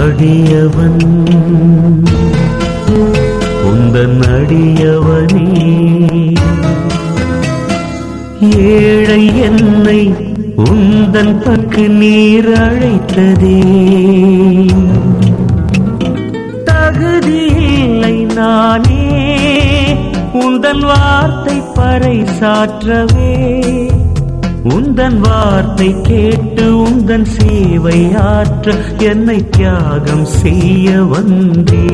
அடியவன் உந்தன் அடியவனே ஏழை என்னை உந்தன் பக்கு நீர் அழைத்ததே தகுதியில்லை நானே உந்தன் வார்த்தை பறைசாற்றவே உந்தன் வார்த்தை கேட்டு உந்தன் சேவை ஆற்ற என்னை தியாகம் செய்ய வந்தே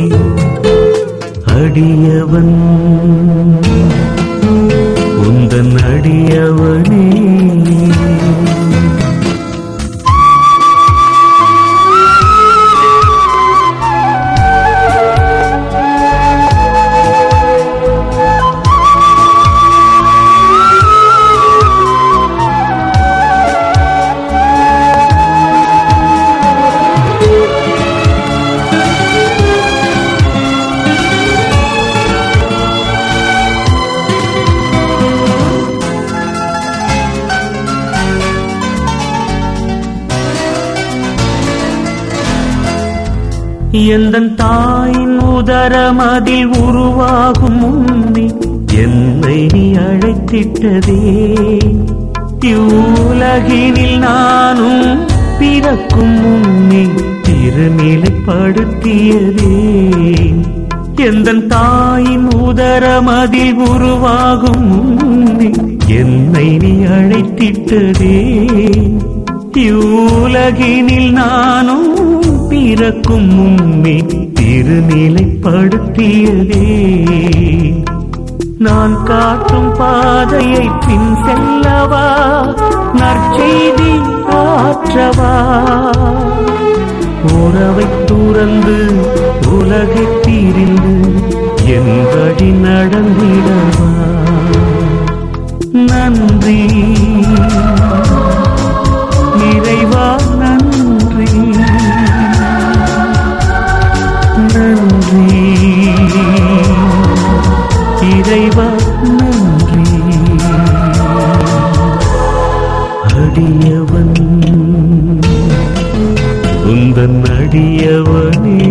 அடியவன் உந்தன் அடியவனே எந்தன் தாயின் உதரமதில் உருவாகும் முன்னே என்னை நீ அழைத்திட்டதே இவ்வுலகினில் நானும் பிறக்கும் முன்னே திருநிலைப்படுத்தியதே எந்தன் தாயின் உதரமதில் உருவாகும் முன்னே என்னை நீ அழைத்திட்டதே இவ்வுலகினில் நானும் பிறக்கும் முன்னே திருநிலைப்படுத்தியதே நான் காட்டும் பாதையை பின் செல்லவா நற்செய்தி ஆற்றவா உறவை துறந்து உலகை தீரிந்து என் வழி நடந்திடவா நன்றி இறைவா நன்றி நன்றி இறைவா நன்றி அடியவன் உந்தன் அடியவனே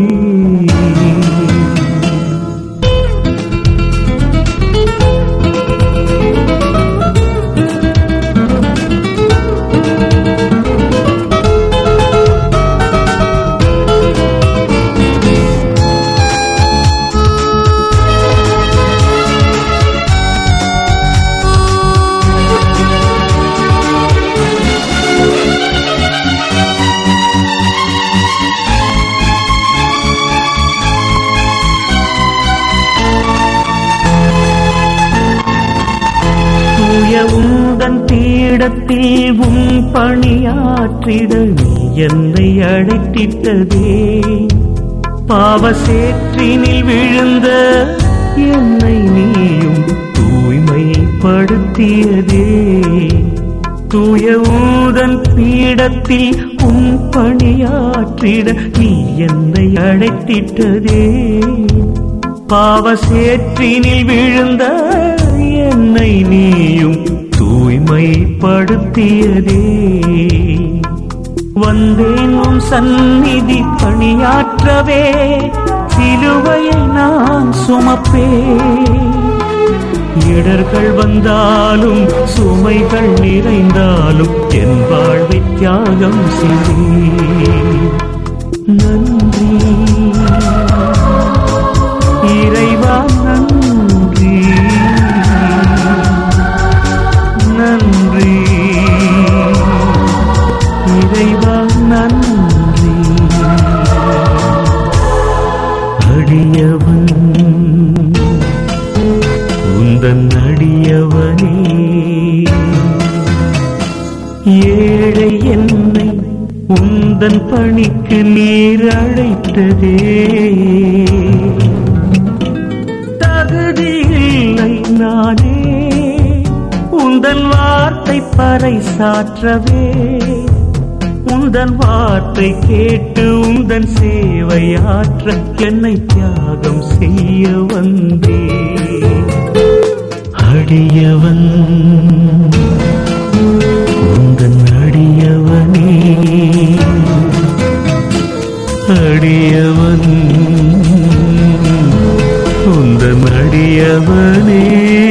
தூய உந்தன் பீடத்தில் உன் பணியாற்றிட நீ என்னை அழைத்திட்டதே பாவ சேற்றினில் விழுந்த என்னை நீயும் தூய்மைப்படுத்தியதே தூய ஊதன் பீடத்தில் உன் பணியாற்றிட நீ என்னை அழைத்திட்டதே பாவ சேற்றினில் விழுந்த என்னை நீயும் தூய்மைப்படுத்தியதே வந்தேன் உன் சந்நிதி பணியாற்றவே சிலுவையை நான் சுமப்பேன் இடர்கள் வந்தாலும் சுமைகள் நிறைந்தாலும் என் வாழ்வை தியாகம் செய்தேன் நன்றி இறைவா நன்றி நன்றி இறைவா நன்றி அடியவன் உந்தன் அடியவனே ஏழை என்னை உந்தன் பணிக்கு நீர் அழைத்ததே தகுதியில்லை நானே உந்தன் வார்த்தை பறைசாற்றவே உந்தன் வார்த்தை கேட்டு உந்தன் சேவையாற்ற என்னை தியாகம் செய்ய வந்தே அடியவன் உந்தன் அடியவனே அடியவன் உந்தன் அடியவனே